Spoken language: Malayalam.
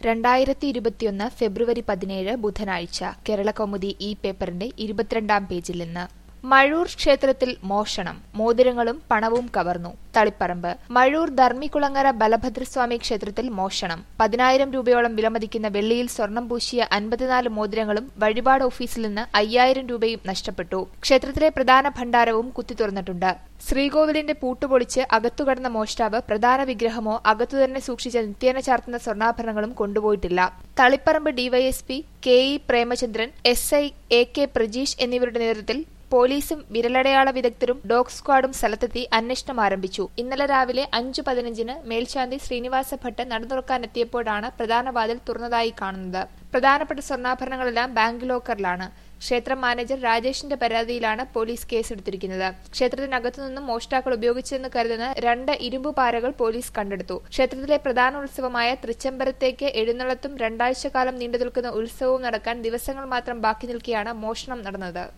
രണ്ടായിരത്തി ഇരുപത്തിയൊന്ന് ഫെബ്രുവരി പതിനേഴ് ബുധനാഴ്ച കേരളകൗമുദി ഈ പേപ്പറിന്റെ ഇരുപത്തിരണ്ടാം പേജിൽ നിന്ന് മഴൂർ ക്ഷേത്രത്തിൽ മോഷണം മോതിരങ്ങളും പണവും കവർന്നു തളിപ്പറമ്പ് മഴൂർ ധർമ്മിക്കുളങ്ങര ബലഭദ്രസ്വാമി ക്ഷേത്രത്തിൽ മോഷണം പതിനായിരം രൂപയോളം വിലമതിക്കുന്ന വെള്ളിയിൽ സ്വർണം പൂശിയ അൻപത്തിനാല് മോതിരങ്ങളും വഴിപാട് ഓഫീസിൽ നിന്ന് അയ്യായിരം രൂപയും നഷ്ടപ്പെട്ടു ക്ഷേത്രത്തിലെ പ്രധാന ഭണ്ഡാരവും കുത്തിത്തുറന്നിട്ടുണ്ട് ശ്രീകോവിലിന്റെ പൂട്ടുപൊളിച്ച് അകത്തുകടന്ന മോഷ്ടാവ് പ്രധാന വിഗ്രഹമോ അകത്തുതന്നെ സൂക്ഷിച്ച നിത്യേന ചാർത്തുന്ന സ്വർണ്ണാഭരണങ്ങളും കൊണ്ടുപോയിട്ടില്ല Taliparamba DYSP K E Premachandran S I A K Prajeesh എന്നിവരുടെ നേതൃത്വത്തിൽ പോലീസും വിരലടയാള വിദഗ്ധരും ഡോഗ് സ്ക്വാഡും സ്ഥലത്തെത്തി അന്വേഷണം ആരംഭിച്ചു ഇന്നലെ രാവിലെ അഞ്ചു പതിനഞ്ചിന് മേൽശാന്തി ശ്രീനിവാസ ഭട്ട് നടതുറക്കാനെത്തിയപ്പോഴാണ് പ്രധാന വാതിൽ തുറന്നതായി കാണുന്നത് പ്രധാനപ്പെട്ട സ്വർണ്ണാഭരണങ്ങളെല്ലാം ബാങ്ക് ലോക്കറിലാണ് ക്ഷേത്രം മാനേജർ രാജേഷിന്റെ പരാതിയിലാണ് പോലീസ് കേസെടുത്തിരിക്കുന്നത് ക്ഷേത്രത്തിനകത്തു നിന്നും മോഷ്ടാക്കൾ ഉപയോഗിച്ചെന്ന് കരുതുന്ന രണ്ട് ഇരുമ്പു പാരകൾ പോലീസ് കണ്ടെടുത്തു ക്ഷേത്രത്തിലെ പ്രധാന ഉത്സവമായ തൃച്ചംബരത്തേക്ക് എഴുന്നള്ളത്തും രണ്ടാഴ്ച കാലം നീണ്ടുനിൽക്കുന്ന ഉത്സവവും നടക്കാൻ ദിവസങ്ങൾ മാത്രം ബാക്കി നിൽക്കെയാണ് മോഷണം നടന്നത്